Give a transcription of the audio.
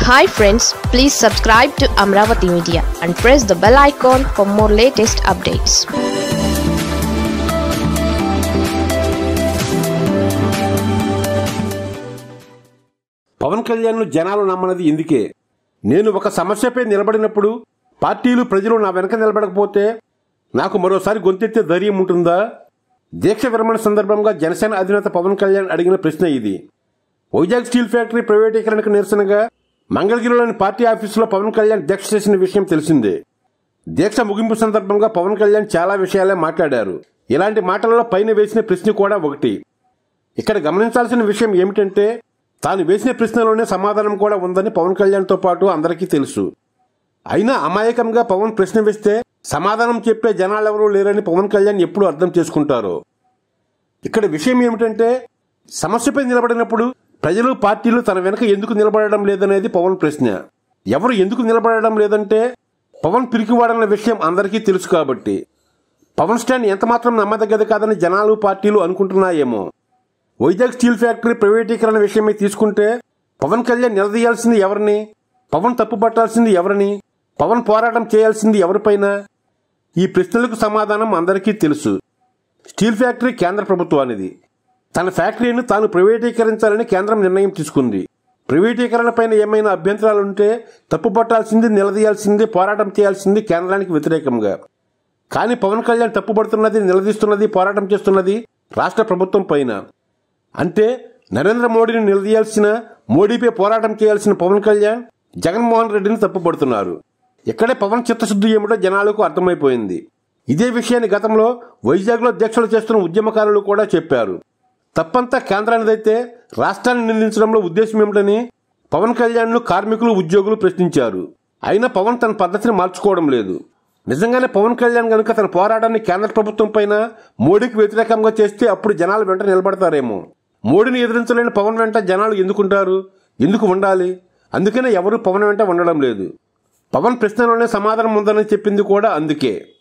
hi friends please subscribe to Amaravati media and press the bell icon for more latest updates Pawan Kalyan జనాలు నమ్మనది ఇందుకే నేను ఒక సమస్యపై నిలబడినప్పుడు పార్టీలు ప్రజలు నా వెనక నిలబడకపోతే నాకు మరోసారి గొంతెత్తే ధైర్యం ఉంటుందా దీక్ష విరమణ సందర్భంగా జనసేన అధినేత పవన్ కళ్యాణ్ అడిగిన ప్రశ్న ఇది వైజాగ్ స్టీల్ ఫ్యాక్టరీ ప్రైవేటీకరణకు నిరసనగా మంగళగిరిలోని పార్టీ ఆఫీసులో పవన్ కళ్యాణ్ దీక్ష చేసిన విషయం తెలిసిందే దీక్ష ముగింపు సందర్భంగా పవన్ కళ్యాణ్ చాలా విషయాలే మాట్లాడారు ఇలాంటి మాటలలో పైన వేసిన ప్రశ్న కూడా ఒకటి ఇక్కడ గమనించాల్సిన విషయం ఏమిటంటే తాను వేసిన ప్రశ్నలోనే సమాధానం కూడా ఉందని పవన్ కళ్యాణ్తో పాటు అందరికీ తెలుసు అయినా అమాయకంగా పవన్ ప్రశ్న వేస్తే సమాధానం చెప్పే జనాలెవరూ లేరని పవన్ కళ్యాణ్ ఎప్పుడు అర్థం చేసుకుంటారో ఇక్కడ విషయం ఏమిటంటే సమస్యపై నిలబడినప్పుడు ప్రజలు పార్టీలు తన వెనుక ఎందుకు నిలబడడం లేదనేది పవన్ ప్రశ్న ఎవరు ఎందుకు నిలబడడం లేదంటే పవన్ పిరికివాడన్న విషయం అందరికీ తెలుసు కాబట్టి పవన్ స్టాండ్ ఎంతమాత్రం నమ్మదగ్గది కాదని జనాలు పార్టీలు అనుకుంటున్నాయేమో వైజాగ్ స్టీల్ ఫ్యాక్టరీ ప్రైవేటీకరణ విషయమై తీసుకుంటే పవన్ కళ్యాణ్ నిలదీయాల్సింది ఎవరిని పవన్ తప్పుపట్టాల్సింది ఎవరిని పవన్ పోరాటం చేయాల్సింది ఎవరిపైన ఈ ప్రశ్నలకు సమాధానం అందరికీ తెలుసు స్టీల్ ఫ్యాక్టరీ కేంద్ర ప్రభుత్వానిది తన ఫ్యాక్టరీని తాను ప్రైవేటీకరించాలని కేంద్రం నిర్ణయం తీసుకుంది ప్రైవేటీకరణపైన ఏమైనా అభ్యంతరాలుంటే తప్పుపట్టాల్సింది నిలదీయాల్సింది పోరాటం చేయాల్సింది కేంద్రానికి వ్యతిరేకంగా కానీ పవన్ కళ్యాణ్ తప్పుపడుతున్నది నిలదీస్తున్నది పోరాటం చేస్తున్నది రాష్ట్ర ప్రభుత్వం పైన అంటే నరేంద్ర మోడీని నిలదీయాల్సిన మోడీపై పోరాటం చేయాల్సిన పవన్ కళ్యాణ్ జగన్మోహన్ రెడ్డిని తప్పుపడుతున్నారు ఇక్కడే పవన్ చిత్తశుద్ధి ఏమిటో జనాలకు అర్థమైపోయింది ఇదే విషయాన్ని గతంలో వైజాగ్లో దీక్షలు చేస్తున్న ఉద్యమకారులు కూడా చెప్పారు తప్పంతా కేంద్రానిదైతే రాష్ట్రాన్ని నిందించడంలో ఉద్దేశం ఏమిటని పవన్ కళ్యాణ్ను కార్మికులు ఉద్యోగులు ప్రశ్నించారు అయినా పవన్ తన పద్ధతిని మార్చుకోవడం లేదు నిజంగానే పవన్ కళ్యాణ్ గనుక తన పోరాటాన్ని కేంద్ర ప్రభుత్వం పైన మోడీకి వ్యతిరేకంగా చేస్తే అప్పుడు జనాలు వెంట నిలబడతారేమో మోడీని ఎదిరించలేని పవన్ వెంట జనాలు ఎందుకుంటారు ఎందుకు ఉండాలి అందుకనే ఎవరు పవన్ వెంట ఉండడం లేదు పవన్ ప్రశ్నలోనే సమాధానం ఉందని చెప్పింది కూడా అందుకే